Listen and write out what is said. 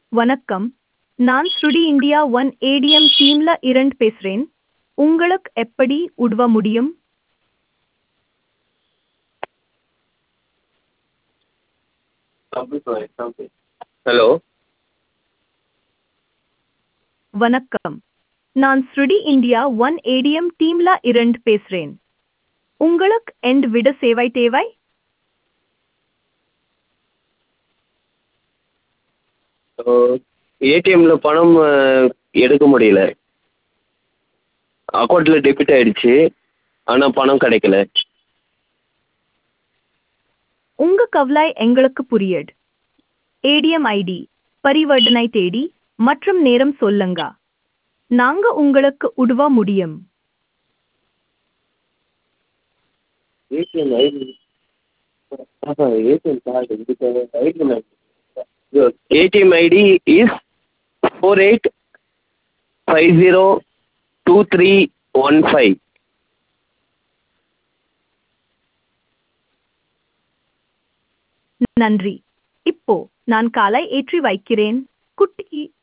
வணக்கம் நான் ஸ்ருடி இந்தியா ஒன் ஏடிஎம் டீம்ல இரண்டு பேசுறேன் உங்களுக்கு எப்படி உதவ முடியும் ஹலோ வணக்கம் நான் ஸ்ருடி இந்தியா ஒன் ஏடிஎம் டீம்ல இரண்டு பேசுறேன் உங்களுக்கு எண்ட் விட சேவை தேவை ஏடிஎம்ல பணம் அஹ், எடுக்க முடியல அக்கௌண்ட்டில் டெபிட் ஆயிடுச்சு ஆனால் பணம் கிடைக்கல உங்க கவலை எங்களுக்கு புரியுது ஏடிஎம் ஐடி பரிவர்த்தனை தேதி மற்றும் நேரம் சொல்லுங்க நாங்க உங்களுக்கு உதவ முடியும் ATM ID ATM card ATM ID is four eight five zero two three one five நன்றி இப்போ நான் காலை ஏற்றி வைக்கிறேன் குட்டி